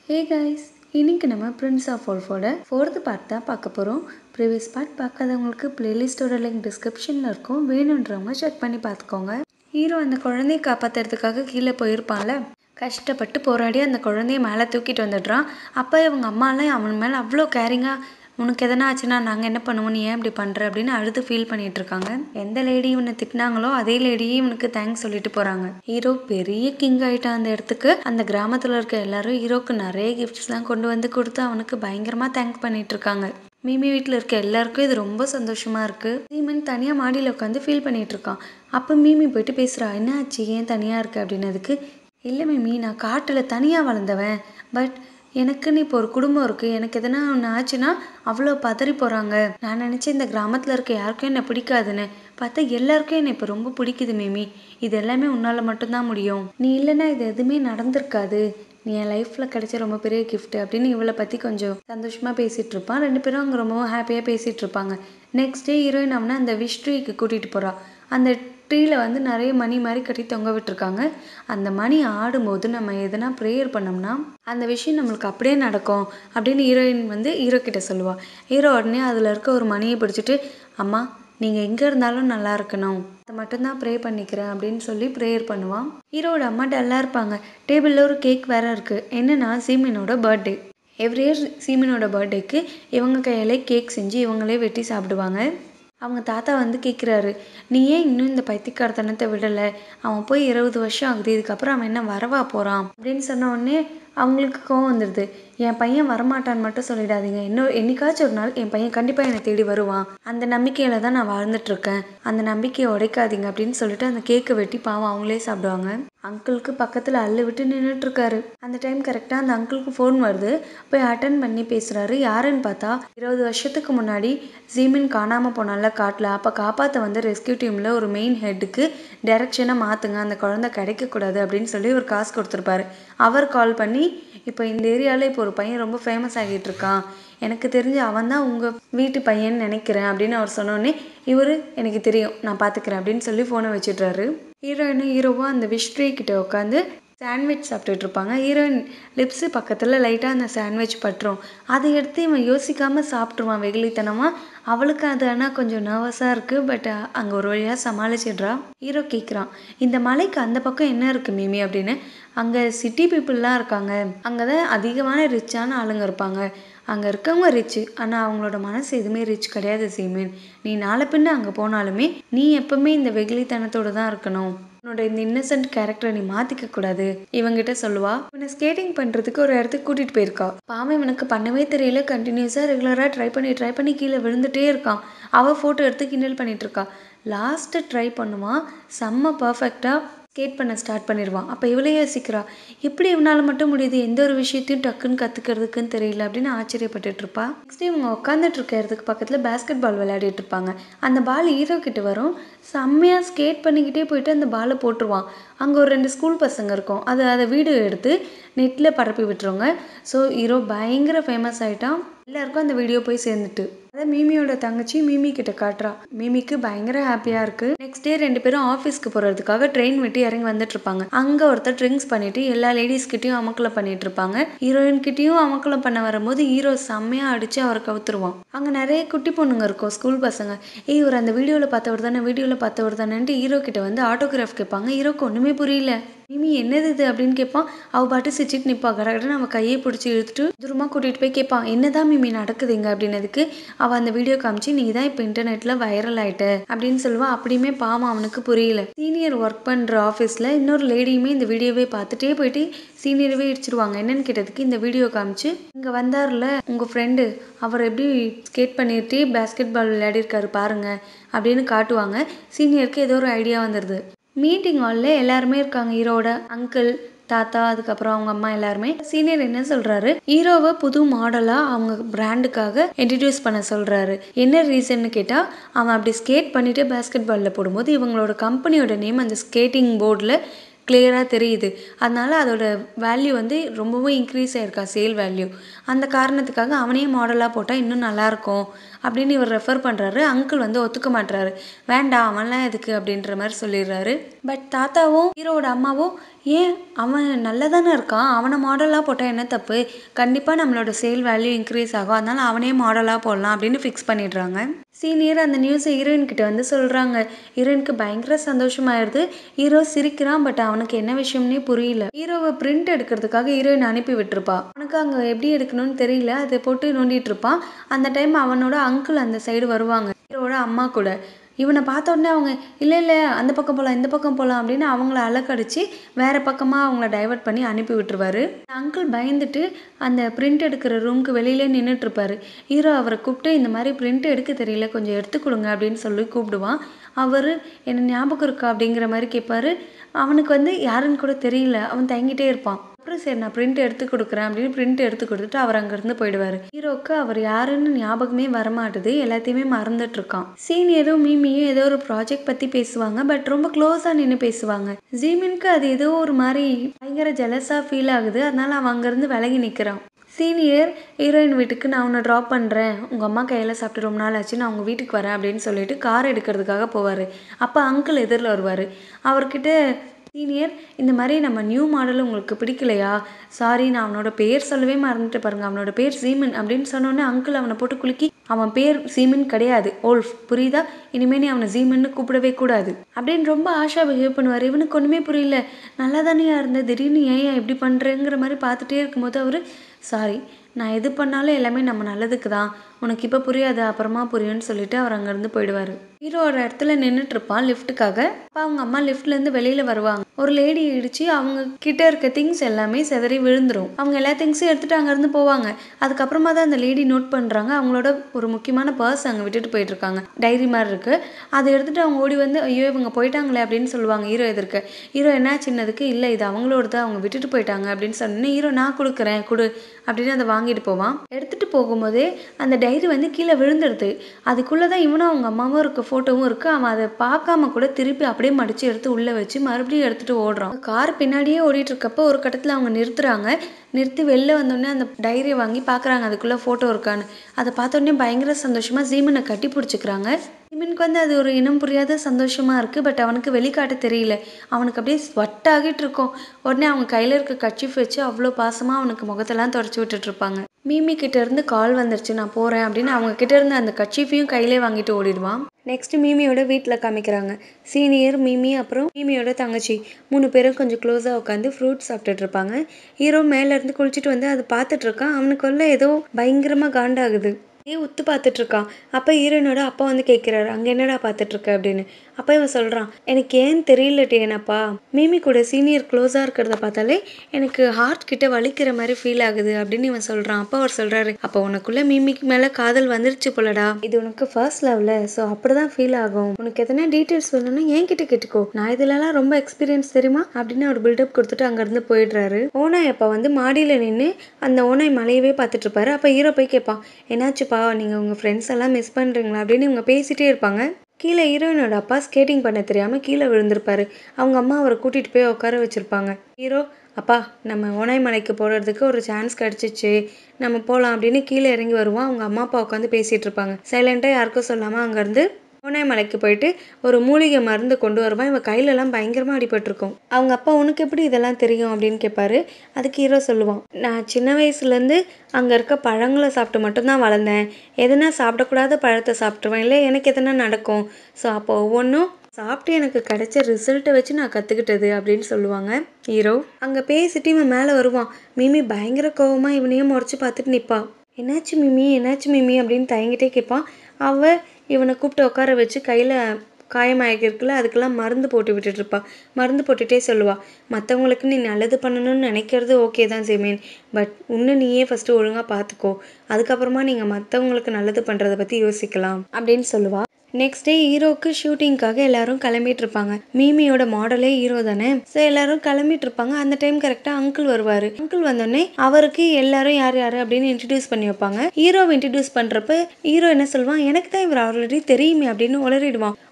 ஹே guys இன்னைக்கு நம்ம prince of wolfோட ஃபோர்த்து பார்ட் தான் பார்க்க போகிறோம் ப்ரீவியஸ் பார்ட் பார்க்காதவங்களுக்கு பிளேலிஸ்ட்டோட லிங்க் டிஸ்கிரிப்ஷனில் இருக்கும் வேணுன்றவங்க செக் பண்ணி பார்த்துக்கோங்க ஹீரோ அந்த குழந்தைய காப்பாற்றுறதுக்காக கீழே போயிருப்பான்ல கஷ்டப்பட்டு போராடி அந்த குழந்தைய மேலே தூக்கிட்டு வந்துடுறான் அப்போ இவங்க அம்மாலாம் அவன் மேலே அவ்வளோ கேரிங்காக உனக்கு எதனா ஆச்சுன்னா நாங்கள் என்ன பண்ணுவோம் நீ ஏன் இப்படி பண்ணுற அப்படின்னு அழுது ஃபீல் பண்ணிட்டு இருக்காங்க எந்த லேடி இவனை திட்டினாங்களோ அதே லேடியே இவனுக்கு தேங்க்ஸ் சொல்லிட்டு போகிறாங்க ஹீரோ பெரிய கிங் ஆயிட்டான் அந்த இடத்துக்கு அந்த கிராமத்தில் இருக்க எல்லாரும் ஹீரோக்கு நிறைய கிஃப்ட்ஸ்லாம் கொண்டு வந்து கொடுத்து அவனுக்கு பயங்கரமாக தேங்க்ஸ் பண்ணிட்டு இருக்காங்க மிமி வீட்டில் இருக்க எல்லாருக்கும் இது ரொம்ப சந்தோஷமா இருக்கு சீமன் தனியாக மாடியில் உட்காந்து ஃபீல் பண்ணிட்டு இருக்கான் அப்போ மீமி போயிட்டு பேசுகிறா என்ன ஆச்சு ஏன் தனியாக இருக்கு அப்படின்னதுக்கு இல்லை மிமி நான் காட்டில் தனியாக வளர்ந்தவன் பட் எனக்குன்னு இப்போ ஒரு குடும்பம் இருக்குது எனக்கு எதனா ஒன்று ஆச்சுன்னா அவ்வளோ பதறி போகிறாங்க நான் நினச்சேன் இந்த கிராமத்தில் இருக்க யாருக்கும் என்னை பிடிக்காதுன்னு பார்த்தா எல்லாருக்கும் என்னை இப்போ ரொம்ப பிடிக்குது மிமி இது எல்லாமே உன்னால் மட்டும்தான் முடியும் நீ இல்லைன்னா இது எதுவுமே நடந்திருக்காது நீ என் லைஃப்பில் கிடைச்ச ரொம்ப பெரிய gift அப்படின்னு இவளை பற்றி கொஞ்சம் சந்தோஷமாக பேசிகிட்டு இருப்பான் ரெண்டு பேரும் அங்கே ரொம்பவும் ஹாப்பியாக பேசிகிட்டு இருப்பாங்க நெக்ஸ்ட் டே ஹீரோயின் அவனை அந்த விஷ் ட்ரீக்கு கூட்டிகிட்டு போகிறா அந்த ட்ரீயில் வந்து நிறைய மணி மாதிரி கட்டி தொங்க விட்டுருக்காங்க அந்த மணி ஆடும்போது நம்ம எதனா ப்ரேயர் பண்ணோம்னா அந்த விஷயம் நம்மளுக்கு அப்படியே நடக்கும் அப்படின்னு ஹீரோயின் வந்து ஹீரோ கிட்ட சொல்லுவா ஹீரோ உடனே அதில் இருக்க ஒரு மணியை பிடிச்சிட்டு அம்மா நீங்கள் எங்கே இருந்தாலும் நல்லா இருக்கணும் அதை மட்டும்தான் ப்ரே பண்ணிக்கிறேன் அப்படின்னு சொல்லி ப்ரேயர் பண்ணுவான் ஹீரோட அம்மா டல்லாக இருப்பாங்க டேபிளில் ஒரு கேக் வேற இருக்குது என்னன்னா சீமினோட பர்த்டே எவ்ரி இயர் சீமினோட பர்த்டேக்கு இவங்க கையாலே கேக் செஞ்சு இவங்களே வெட்டி சாப்பிடுவாங்க அவங்க தாத்தா வந்து கேட்குறாரு நீ ஏன் இன்னும் இந்த பைத்தியக்காரத்தனத்தை விடலை அவன் போய் இருபது வருஷம் ஆகுது இதுக்கப்புறம் அவன் என்ன வரவா போகிறான் அப்படின்னு சொன்ன உடனே அவங்களுக்கு கோவம் வந்துடுது என் பையன் வரமாட்டான்னு மட்டும் சொல்லிடாதீங்க இன்னும் என்னைக்காச்சும் ஒரு நாள் என் பையன் கண்டிப்பாக என்னை தேடி வருவான் அந்த நம்பிக்கையில தான் நான் வாழ்ந்துட்டு இருக்கேன் அந்த நம்பிக்கையை உடைக்காதீங்க அப்படின்னு சொல்லிட்டு அந்த கேக்கை வெட்டி பாவம் அவங்களே சாப்பிடுவாங்க அங்கிளுக்கு பக்கத்தில் அள்ளு விட்டு நின்றுட்டு இருக்காரு அந்த டைம் கரெக்டாக அந்த அங்கிளுக்கு ஃபோன் வருது போய் அட்டன் பண்ணி பேசுகிறாரு யாருன்னு பார்த்தா இருபது வருஷத்துக்கு முன்னாடி ஜீமின் காணாமல் போனால காட்டில் அப்போ காப்பாற்ற வந்து ரெஸ்கியூ டீமில் ஒரு மெயின் ஹெட்டுக்கு டைரக்ஷனை மாற்றுங்க அந்த குழந்தை கிடைக்கக்கூடாது அப்படின்னு சொல்லி ஒரு காசு கொடுத்துருப்பாரு அவர் கால் பண்ணி இப்போ இந்த ஏரியாவில் இப்போ ஒரு பையன் ரொம்ப ஃபேமஸ் ஆகிட்டு இருக்கான் எனக்கு தெரிஞ்சு அவன் தான் உங்கள் வீட்டு பையன் நினைக்கிறேன் அப்படின்னு அவர் சொன்னோடனே இவர் எனக்கு தெரியும் நான் பார்த்துக்கிறேன் அப்படின்னு சொல்லி ஃபோனை வச்சிடுறாரு ஹீரோயினும் ஹீரோவும் அந்த விஷ் ட்ரீ கிட்ட உட்காந்து சாண்ட்விச் சாப்பிட்டுட்டு இருப்பாங்க ஹீரோயின் லிப்ஸு பக்கத்தில் லைட்டாக அந்த சாண்ட்விச் பட்டுரும் அதை எடுத்து இவன் யோசிக்காமல் சாப்பிட்ருவான் வெகுளித்தனமாக அவளுக்கு அது ஆனால் கொஞ்சம் நர்வஸாக இருக்குது பட் அங்கே ஒரு வழியாக சமாளிச்சிடுறா ஹீரோ கேட்குறான் இந்த மலைக்கு அந்த பக்கம் என்ன இருக்குது மிமி அப்படின்னு அங்கே சிட்டி பீப்புளெலாம் இருக்காங்க அங்கே தான் அதிகமான ரிச்சான ஆளுங்க இருப்பாங்க அங்கே இருக்கவங்க ரிச்சு ஆனால் அவங்களோட மனசு எதுவுமே ரிச் கிடையாது சீமேன் நீ நாளை பின்ன அங்கே போனாலுமே நீ எப்பவுமே இந்த வெகுளித்தனத்தோடு தான் இருக்கணும் உன்னோட இந்த இன்னசென்ட் கேரக்டரை நீ மாற்றிக்க கூடாது இவங்கிட்ட சொல்லுவா இவனை ஸ்கேட்டிங் பண்ணுறதுக்கு ஒரு இடத்துக்கு கூட்டிகிட்டு போயிருக்கா பாவம் இவனுக்கு பண்ணவே தெரியல கண்டினியூஸாக ரெகுலராக ட்ரை பண்ணி ட்ரை பண்ணி கீழே விழுந்துட்டே இருக்கான் அவள் ஃபோட்டோ எடுத்து கிண்டல் பண்ணிட்டு இருக்கா லாஸ்ட்டு ட்ரை பண்ணுவான் செம்ம பர்ஃபெக்டாக ஸ்கேட் பண்ண ஸ்டார்ட் பண்ணிடுவான் அப்போ இவளே யோசிக்கிறா எப்படி இவனால் மட்டும் முடியுது எந்த ஒரு விஷயத்தையும் டக்குன்னு கற்றுக்கிறதுக்குன்னு தெரியல அப்படின்னு ஆச்சரியப்பட்டுட்டு இருப்பா நெக்ஸ்ட் இவங்க உட்காந்துட்டு இருக்க இடத்துக்கு பக்கத்தில் பேஸ்கெட் பால் விளையாடிட்டு இருப்பாங்க அந்த பால் ஹீரோ கிட்ட வரும் செம்மையாக ஸ்கேட் பண்ணிக்கிட்டே போயிட்டு அந்த பாலை போட்டுருவான் அங்கே ஒரு ரெண்டு ஸ்கூல் பசங்க இருக்கும் அதை அதை வீடியோ எடுத்து நெட்டில் பரப்பி விட்டுருவாங்க ஸோ ஹீரோ பயங்கர ஃபேமஸ் ஆகிட்டான் எல்லாருக்கும் அந்த வீடியோ போய் சேர்ந்துட்டு அதை மீமியோட தங்கச்சி மீமி கிட்ட காட்டுறா மீமிக்கு பயங்கர ஹாப்பியாக இருக்கு நெக்ஸ்ட் டே ரெண்டு பேரும் ஆஃபீஸ்க்கு போகிறதுக்காக ட்ரெயின் விட்டு இறங்கி வந்துட்டு இருப்பாங்க அங்கே ஒருத்தர் ட்ரிங்க்ஸ் பண்ணிட்டு எல்லா லேடிஸ் கிட்டயும் அமக்கலம் பண்ணிட்டு இருப்பாங்க ஹீரோயின் கிட்டயும் அமக்கலம் பண்ண வரும்போது ஹீரோ செம்மையாக அடிச்சு அவரை கவுத்துருவான் அங்கே நிறைய குட்டி பொண்ணுங்க இருக்கும் ஸ்கூல் பசங்க ஏய் இவர் அந்த வீடியோவில் பார்த்தவர் தானே வீடியோவில் பார்த்தவர் தானேன்ட்டு ஹீரோ கிட்ட வந்து ஆட்டோகிராஃப் கேட்பாங்க ஹீரோக்கு ஒன்றுமே புரியல மிமி என்னது இது அப்படின்னு கேட்பான் அவ பாட்டு சிரிச்சிட்டு நிற்பா கடகடன்னு அவன் கையை பிடிச்சி இழுத்துட்டு தூரமாக கூட்டிகிட்டு போய் கேட்பான் என்னதான் மிமி நடக்குதுங்க அப்படின்னதுக்கு அவள் அந்த வீடியோ காமிச்சு நீ தான் இப்போ இன்டர்நெட்டில் வைரல் ஆயிட்ட அப்படின்னு சொல்லுவான் அப்படியுமே பாவம் அவனுக்கு புரியல சீனியர் ஒர்க் பண்ணுற ஆஃபீஸில் இன்னொரு லேடியுமே இந்த வீடியோவே பார்த்துட்டே போயிட்டு சீனியரவே இடிச்சிருவாங்க என்னன்னு கேட்டதுக்கு இந்த வீடியோ காமிச்சு இங்கே வந்தார்ல உங்கள் ஃப்ரெண்டு அவர் எப்படி ஸ்கேட் பண்ணிட்டு பேஸ்கெட் பால் விளையாடிருக்காரு பாருங்க அப்படின்னு காட்டுவாங்க சீனியருக்கு ஏதோ ஒரு ஐடியா வந்துடுது மீட்டிங் ஹாலில் எல்லாருமே இருக்காங்க ஹீரோட அங்கிள் தாத்தா அதுக்கப்புறம் அவங்க அம்மா எல்லாருமே சீனியர் என்ன சொல்றாரு ஹீரோவை புது மாடலா அவங்க பிராண்டுக்காக இன்ட்ரடியூஸ் பண்ண சொல்றாரு என்ன ரீசன்னு கேட்டா அவன் அப்படி ஸ்கேட் பண்ணிட்டு பேஸ்கெட் பால்ல போடும்போது இவங்களோட கம்பெனியோட நேம் அந்த ஸ்கேட்டிங் போர்டில் கிளியராக தெரியுது அதனால அதோட வேல்யூ வந்து ரொம்பவும் இன்க்ரீஸ் ஆயிருக்கா சேல் வேல்யூ அந்த காரணத்துக்காக அவனையே மாடலாக போட்டால் இன்னும் நல்லாயிருக்கும் அப்படின்னு இவர் ரெஃபர் பண்ணுறாரு அங்கிள் வந்து ஒத்துக்க மாட்டுறாரு வேண்டாம் அவன்லாம் எதுக்கு அப்படின்ற மாதிரி சொல்லிடுறாரு பட் தாத்தாவும் ஹீரோவோட அம்மாவும் ஏன் அவன் நல்லதானே இருக்கான் அவனை மாடலாக போட்டால் என்ன தப்பு கண்டிப்பாக நம்மளோட சேல் வேல்யூ இன்க்ரீஸ் ஆகும் அதனால அவனே மாடலாக போடலாம் அப்படின்னு ஃபிக்ஸ் பண்ணிடுறாங்க சீனியர் அந்த நியூஸை ஹீரோயின் கிட்ட வந்து சொல்கிறாங்க ஹீரோயினுக்கு பயங்கர சந்தோஷமாயிருது ஹீரோ சிரிக்கிறான் பட் அவனுக்கு என்ன விஷயம்னே புரியல ஹீரோவை பிரிண்ட் எடுக்கிறதுக்காக ஹீரோயின் அனுப்பி விட்டுருப்பா அவனுக்கு அங்கே எப்படி எடுக்கணும்னு தெரியல அதை போட்டு நோண்டிட்டு இருப்பான் அந்த டைம் அவனோட அங்கிள் அந்த சைடு வருவாங்க ஹீரோவோட அம்மா கூட இவனை பார்த்த உடனே அவங்க இல்லை இல்லை அந்த பக்கம் போகலாம் இந்த பக்கம் போகலாம் அப்படின்னு அவங்கள அலக்கடிச்சு வேற பக்கமாக அவங்கள டைவர்ட் பண்ணி அனுப்பி விட்டுருவாரு அங்கிள் பயந்துட்டு அந்த பிரிண்ட் எடுக்கிற ரூமுக்கு வெளியிலே நின்றுட்டு இருப்பாரு ஹீரோ அவரை கூப்பிட்டு இந்த மாதிரி பிரிண்ட் எடுக்க தெரியல கொஞ்சம் எடுத்து கொடுங்க அப்படின்னு சொல்லி கூப்பிடுவான் அவர் என்ன ஞாபகம் இருக்கா அப்படிங்கிற மாதிரி கேட்பாரு அவனுக்கு வந்து யாருன்னு கூட தெரியல அவன் தயங்கிட்டே இருப்பான் அப்புறம் சரி நான் பிரிண்ட் எடுத்து கொடுக்குறேன் அப்படின்னு பிரிண்ட் எடுத்து கொடுத்துட்டு அவர் அங்கேருந்து போயிடுவார் ஹீரோக்கு அவர் யாருன்னு ஞாபகமே வரமாட்டுது எல்லாத்தையுமே மறந்துட்டு இருக்கான் சீனியரும் மீமியும் ஏதோ ஒரு ப்ராஜெக்ட் பற்றி பேசுவாங்க பட் ரொம்ப க்ளோஸாக நின்று பேசுவாங்க ஜீமினுக்கு அது ஏதோ ஒரு மாதிரி பயங்கர ஜெலஸாக ஃபீல் ஆகுது அதனால அவன் அங்கேருந்து விலகி நிற்கிறான் சீனியர் ஹீரோயின் வீட்டுக்கு நான் உன்னை ட்ராப் பண்ணுறேன் உங்கள் அம்மா கையில் சாப்பிட்டு ரொம்ப நாள் ஆச்சு நான் உங்கள் வீட்டுக்கு வரேன் அப்படின்னு சொல்லிட்டு கார் எடுக்கிறதுக்காக போவார் அப்போ அங்கிள் எதிரில் வருவார் அவர்கிட்ட சீனியர் இந்த மாதிரி நம்ம நியூ மாடல் உங்களுக்கு பிடிக்கலையா சாரி நான் அவனோட பேர் சொல்லவே மறந்துட்டு பாருங்க அவனோட பேர் சீமன் அப்படின்னு சொன்னோன்னே அங்கிள் அவனை போட்டு குலுக்கி அவன் பேர் சீமன் கிடையாது ஓல்ஃப் புரியுதா இனிமே நீ அவனை சீமன்னு கூப்பிடவே கூடாது அப்படின்னு ரொம்ப ஆஷா பிஹேவ் பண்ணுவார் இவனுக்கு ஒன்றுமே புரியல நல்லா தானேயா இருந்த திடீர்னு ஏன் ஏன் இப்படி பண்ணுறேங்கிற மாதிரி பார்த்துட்டே இருக்கும்போது அவர் சாரி நான் எது பண்ணாலும் எல்லாமே நம்ம நல்லதுக்கு தான் உனக்கு இப்போ புரியாது அப்புறமா புரியும்னு சொல்லிட்டு அவர் அங்கேருந்து போயிடுவார் ஹீரோ ஒரு இடத்துல நின்றுட்டு இருப்பான் லிஃப்ட்டுக்காக அப்போ அவங்க அம்மா லிஃப்ட்லேருந்து வெளியில் வருவாங்க ஒரு லேடி இடிச்சு அவங்க கிட்ட இருக்க திங்ஸ் எல்லாமே செதறி விழுந்துரும் அவங்க எல்லா திங்ஸையும் எடுத்துட்டு அங்கேருந்து போவாங்க அதுக்கப்புறமா தான் அந்த லேடி நோட் பண்ணுறாங்க அவங்களோட ஒரு முக்கியமான பர்ஸ் அங்கே விட்டுட்டு போயிட்டு இருக்காங்க டைரி மாதிரி இருக்கு அதை எடுத்துட்டு அவங்க ஓடி வந்து ஐயோ இவங்க போயிட்டாங்களே அப்படின்னு சொல்லுவாங்க ஹீரோ எதிர்க்க ஹீரோ என்ன சின்னதுக்கு இல்லை இது அவங்களோடது அவங்க விட்டுட்டு போயிட்டாங்க அப்படின்னு சொன்னேன் ஹீரோ நான் கொடுக்குறேன் கொடு அப்படின்னு அதை வாங்கிட்டு போவான் எடுத்துட்டு போகும்போதே அந்த டைரி வந்து கீழே விழுந்துடுது அதுக்குள்ளே தான் இவனும் அவங்க அம்மாவும் இருக்க ஃபோட்டோவும் இருக்கு அவன் அதை பார்க்காம கூட திருப்பி அப்படியே மடிச்சு எடுத்து உள்ளே வச்சு மறுபடியும் எடுத்துட்டு ஓடுறான் கார் பின்னாடியே ஓடிட்டு இருக்கப்போ ஒரு கட்டத்தில் அவங்க நிறுத்துறாங்க நிறுத்தி வெளில வந்தோடனே அந்த டைரியை வாங்கி பார்க்குறாங்க அதுக்குள்ளே ஃபோட்டோ இருக்கான்னு அதை பார்த்தோன்னே பயங்கர சந்தோஷமாக ஜீமனை கட்டி பிடிச்சிக்கிறாங்க ஜீமனுக்கு வந்து அது ஒரு இனம் புரியாத சந்தோஷமா இருக்குது பட் அவனுக்கு வெளிக்காட்ட தெரியல அவனுக்கு அப்படியே ஸ்வட் ஆகிட்டு இருக்கும் உடனே அவங்க கையில் இருக்க கச்சிஃப் வச்சு அவ்வளோ பாசமாக அவனுக்கு முகத்தெல்லாம் தொடச்சி விட்டுட்டு இருப்பாங்க மீமி கிட்ட இருந்து கால் வந்துருச்சு நான் போகிறேன் அப்படின்னு அவங்க கிட்ட இருந்து அந்த கச்சிஃபையும் கையிலே வாங்கிட்டு ஓடிடுவான் நெக்ஸ்ட் மீமியோட வீட்டில் காமிக்கிறாங்க சீனியர் மீமி அப்புறம் மீமியோட தங்கச்சி மூணு பேரும் கொஞ்சம் க்ளோஸாக உட்காந்து ஃப்ரூட் சாப்பிட்டுட்டு இருப்பாங்க ஹீரோ மேலேருந்து குளிச்சுட்டு வந்து அதை பார்த்துட்டு இருக்கான் அவனுக்குள்ள ஏதோ பயங்கரமாக காண்டாகுது ஏன் உத்து பார்த்துட்டு இருக்கான் அப்போ ஹீரோயினோட அப்பா வந்து கேட்குறாரு அங்கே என்னடா பார்த்துட்டு இருக்க அப்படின்னு அப்போ இவன் சொல்கிறான் எனக்கு ஏன் தெரியல டேனப்பா மீமி கூட சீனியர் க்ளோஸாக இருக்கிறத பார்த்தாலே எனக்கு ஹார்ட் கிட்ட வலிக்கிற மாதிரி ஃபீல் ஆகுது அப்படின்னு இவன் சொல்கிறான் அப்போ அவர் சொல்கிறாரு அப்போ உனக்குள்ள மீமிக்கு மேலே காதல் வந்துருச்சு போலடா இது உனக்கு ஃபர்ஸ்ட் லவ்ல ஸோ அப்படி தான் ஃபீல் ஆகும் உனக்கு எதனா டீட்டெயில்ஸ் வேணும்னா என்கிட்ட கேட்டுக்கோ நான் இதுலலாம் ரொம்ப எக்ஸ்பீரியன்ஸ் தெரியுமா அப்படின்னு அவர் பில்டப் கொடுத்துட்டு அங்கேருந்து போயிடுறாரு ஓனாய் அப்போ வந்து மாடியில் நின்று அந்த ஓனாய் மலையவே பார்த்துட்டு இருப்பாரு அப்போ ஹீரோ போய் கேட்பான் என்னாச்சுப்பா நீங்கள் உங்கள் ஃப்ரெண்ட்ஸ் எல்லாம் மிஸ் பண்ணுறீங்களா அப்படின்னு இவங்க பேசிட்டே இருப்பாங்க கீழே ஹீரோயினோட அப்பா ஸ்கேட்டிங் பண்ண தெரியாமல் கீழே விழுந்திருப்பாரு அவங்க அம்மா அவரை கூட்டிகிட்டு போய் உட்கார வச்சுருப்பாங்க ஹீரோ அப்பா நம்ம ஓனாய் மலைக்கு போகிறதுக்கு ஒரு சான்ஸ் கிடச்சிச்சு நம்ம போகலாம் அப்படின்னு கீழே இறங்கி வருவோம் அவங்க அம்மா அப்பா உட்காந்து பேசிகிட்டு இருப்பாங்க சைலண்ட்டாக யாருக்கும் சொல்லாமல் அங்கேருந்து ஓனாய் மலைக்கு போயிட்டு ஒரு மூலிகை மருந்து கொண்டு வருவான் இவன் கையிலலாம் பயங்கரமாக அடிபட்டிருக்கும் அவங்க அப்பா உனக்கு எப்படி இதெல்லாம் தெரியும் அப்படின்னு கேட்பாரு அதுக்கு ஹீரோ சொல்லுவான் நான் சின்ன வயசுலேருந்து அங்கே இருக்க பழங்களை சாப்பிட்டு மட்டும்தான் வளர்ந்தேன் எதுனா சாப்பிடக்கூடாத பழத்தை சாப்பிட்ருவேன் இல்லை எனக்கு எதனா நடக்கும் ஸோ அப்போ ஒவ்வொன்றும் சாப்பிட்டு எனக்கு கிடைச்ச ரிசல்ட்டை வச்சு நான் கற்றுக்கிட்டது அப்படின்னு சொல்லுவாங்க ஹீரோ அங்கே பேசிட்டு இவன் மேலே வருவான் மிமி பயங்கர கோவமாக இவனையும் முறைச்சி பார்த்துட்டு நிற்பான் என்னாச்சு மிமி என்னாச்சு மிமி அப்படின்னு தயங்கிட்டே கேட்பான் அவ இவனை கூப்பிட்டு உட்கார வச்சு கையில் காயமாகிருக்குல்ல அதுக்கெல்லாம் மருந்து போட்டு விட்டுட்டு இருப்பா மருந்து போட்டுட்டே சொல்லுவா மற்றவங்களுக்கு நீ நல்லது பண்ணணும்னு நினைக்கிறது ஓகே தான் சேமேன் பட் உன்னை நீயே ஃபஸ்ட்டு ஒழுங்காக பார்த்துக்கோ அதுக்கப்புறமா நீங்கள் மற்றவங்களுக்கு நல்லது பண்ணுறதை பற்றி யோசிக்கலாம் அப்படின்னு சொல்லுவா நெக்ஸ்ட் டே ஹீரோக்கு ஷூட்டிங்காக எல்லாரும் கிளம்பிட்டு இருப்பாங்க மீமியோட மாடலே ஹீரோ தானே ஸோ எல்லாரும் கிளம்பிட்டு இருப்பாங்க அந்த டைம் கரெக்டாக அங்கிள் வருவார் அங்கிள் வந்தோடனே அவருக்கு எல்லாரும் யார் யார் அப்படின்னு இன்ட்ரடியூஸ் பண்ணி வைப்பாங்க ஹீரோவை இன்ட்ரடியூஸ் பண்ணுறப்ப ஹீரோ என்ன சொல்லுவான் எனக்கு தான் இவர் ஆல்ரெடி தெரியுமே அப்படின்னு உளறிடுவான்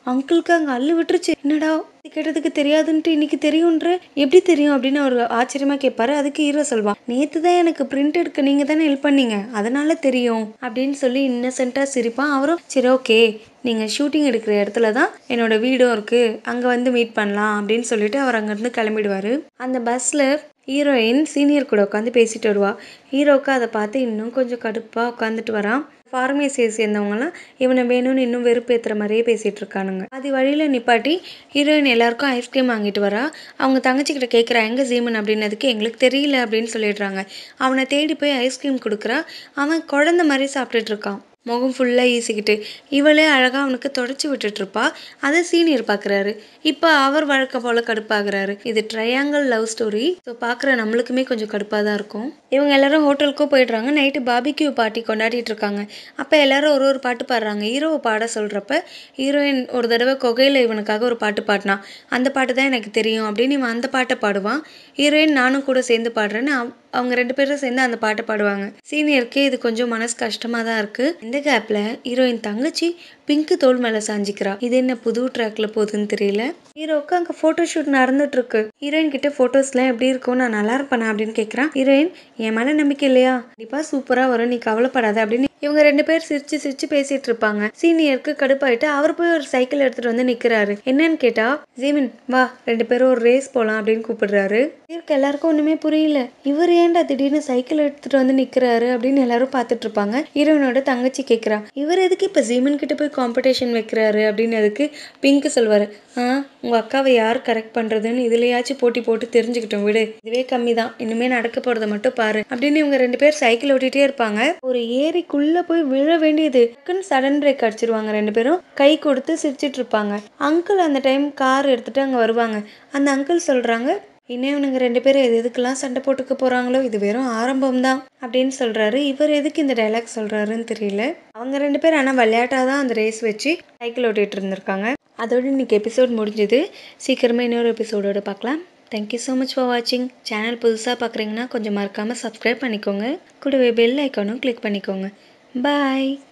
அங்கிளுக்கு அங்கே அள்ளு விட்டுருச்சு என்னடா இது கேட்டதுக்கு தெரியாதுன்ட்டு இன்னைக்கு தெரியுன்ற எப்படி தெரியும் அப்படின்னு அவர் ஆச்சரியமா கேட்பாரு அதுக்கு ஹீரோ சொல்வான் நேத்து தான் எனக்கு பிரிண்ட் எடுக்க நீங்க தானே ஹெல்ப் பண்ணீங்க அதனால தெரியும் அப்படின்னு சொல்லி இன்னசென்ட்டா சிரிப்பான் அவரும் சரி ஓகே நீங்கள் ஷூட்டிங் எடுக்கிற இடத்துல தான் என்னோட வீடும் இருக்குது அங்கே வந்து மீட் பண்ணலாம் அப்படின்னு சொல்லிட்டு அவர் அங்கேருந்து கிளம்பிடுவார் அந்த பஸ்ஸில் ஹீரோயின் சீனியர் கூட உட்காந்து பேசிட்டு வருவா ஹீரோவுக்கு அதை பார்த்து இன்னும் கொஞ்சம் கடுப்பாக உட்காந்துட்டு வரான் ஃபார்மேசியை சேர்ந்தவங்கலாம் இவனை வேணும்னு இன்னும் வெறுப்பேற்றுற மாதிரியே பேசிகிட்டு இருக்கானுங்க அது வழியில் நிப்பாட்டி ஹீரோயின் எல்லாருக்கும் ஐஸ்கிரீம் வாங்கிட்டு வரா அவங்க தங்கச்சிக்கிட்ட கேட்குறா எங்கே ஜீமன் அப்படின்னதுக்கு எங்களுக்கு தெரியல அப்படின்னு சொல்லிடுறாங்க அவனை தேடி போய் ஐஸ்கிரீம் கொடுக்குறா அவன் குழந்த மாதிரி சாப்பிட்டுட்டு இருக்கான் முகம் ஃபுல்லாக ஈசிக்கிட்டு இவளே அழகாக அவனுக்கு தொடச்சி விட்டுட்டு இருப்பா அதை சீனியர் பார்க்குறாரு இப்போ அவர் வழக்கம் போல் கடுப்பாகிறாரு இது ட்ரையாங்கிள் லவ் ஸ்டோரி ஸோ பார்க்குற நம்மளுக்குமே கொஞ்சம் கடுப்பாக தான் இருக்கும் இவங்க எல்லாரும் ஹோட்டலுக்கும் போயிடுறாங்க நைட்டு பாபிக்யூ பார்ட்டி கொண்டாடிட்டு இருக்காங்க அப்போ எல்லாரும் ஒரு ஒரு பாட்டு பாடுறாங்க ஹீரோவை பாட சொல்கிறப்ப ஹீரோயின் ஒரு தடவை கொகையில் இவனுக்காக ஒரு பாட்டு பாடினான் அந்த பாட்டு தான் எனக்கு தெரியும் அப்படின்னு இவன் அந்த பாட்டை பாடுவான் ஹீரோயின் நானும் கூட சேர்ந்து பாடுறேன்னு அவ- அவங்க ரெண்டு பேரும் சேர்ந்து அந்த பாட்டை பாடுவாங்க சீனியருக்கே இது கொஞ்சம் மனசு கஷ்டமாக தான் இருக்குது இந்த கேப்பில் ஹீரோயின் தங்கச்சி பிங்க்கு தோல் மேலே சாஞ்சிக்கிறா இது என்ன புது ட்ராக்ல போகுதுன்னு தெரியல ஹீரோவுக்கு அங்கே ஃபோட்டோ ஷூட் நடந்துட்டு இருக்கு ஹீரோயின் கிட்ட ஃபோட்டோஸ்லாம் எப்படி இருக்கும் நான் நல்லா இருப்பேனா அப்படின்னு கேட்குறான் ஹீரோயின் என் மேலே நம்பிக்கை இல்லையா கண்டிப்பாக சூப்பராக வரும் நீ கவலைப்படாத அப்படின்னு இவங்க ரெண்டு பேர் சிரிச்சு சிரிச்சு பேசிட்டு இருப்பாங்க சீனியருக்கு கடுப்பாயிட்டு அவர் போய் ஒரு சைக்கிள் எடுத்துட்டு வந்து நிக்கிறாரு என்னன்னு கேட்டா ஜீமின் வா ரெண்டு பேரும் ஒரு ரேஸ் போலாம் அப்படின்னு கூப்பிடுறாரு இவருக்கு எல்லாருக்கும் ஒண்ணுமே புரியல இவர் ஏன்டா திடீர்னு சைக்கிள் எடுத்துட்டு வந்து நிக்கிறாரு அப்படின்னு எல்லாரும் பார்த்துட்டு இருப்பாங்க ஹீரோயினோட தங்கச்சி கேக்குறா இவர் எதுக்கு இப்ப ஜீமன் கிட்ட போய் காம்படிஷன் வைக்கிறாரு அப்படின்னு அதுக்கு பிங்க் சொல்வாரு ஆ உங்க அக்காவை யார் கரெக்ட் பண்றதுன்னு இதுலயாச்சும் போட்டி போட்டு தெரிஞ்சுக்கிட்டோம் விடு இதுவே கம்மி தான் இனிமே நடக்க போறத மட்டும் பாரு அப்படின்னு இவங்க ரெண்டு பேர் சைக்கிள் ஓட்டிட்டே இருப்பாங்க ஒரு ஏரிக்குள்ள போய் விழ வேண்டியது சடன் பிரேக் அடிச்சிருவாங்க ரெண்டு பேரும் கை கொடுத்து சிரிச்சிட்டு இருப்பாங்க அங்கிள் அந்த டைம் கார் எடுத்துட்டு அங்க வருவாங்க அந்த அங்கிள் சொல்றாங்க இன்னும் இவனுங்க ரெண்டு பேரும் எது எதுக்கெல்லாம் சண்டை போட்டுக்க போறாங்களோ இது வெறும் ஆரம்பம் தான் அப்படின்னு சொல்றாரு இவர் எதுக்கு இந்த டைலாக் சொல்றாருன்னு தெரியல அவங்க ரெண்டு பேரும் ஆனால் விளையாட்டாக தான் அந்த ரேஸ் வச்சு சைக்கிள் ஓட்டிட்டு இருந்திருக்காங்க அதோட இன்னைக்கு எபிசோட் முடிஞ்சது சீக்கிரமே இன்னொரு எபிசோடோட பார்க்கலாம் தேங்க்யூ ஸோ மச் ஃபார் வாட்சிங் சேனல் புதுசாக பார்க்குறீங்கன்னா கொஞ்சம் மறக்காமல் சப்ஸ்கிரைப் பண்ணிக்கோங்க கூடவே பெல் ஐக்கானும் கிளிக் பண்ணிக்கோங்க பாய்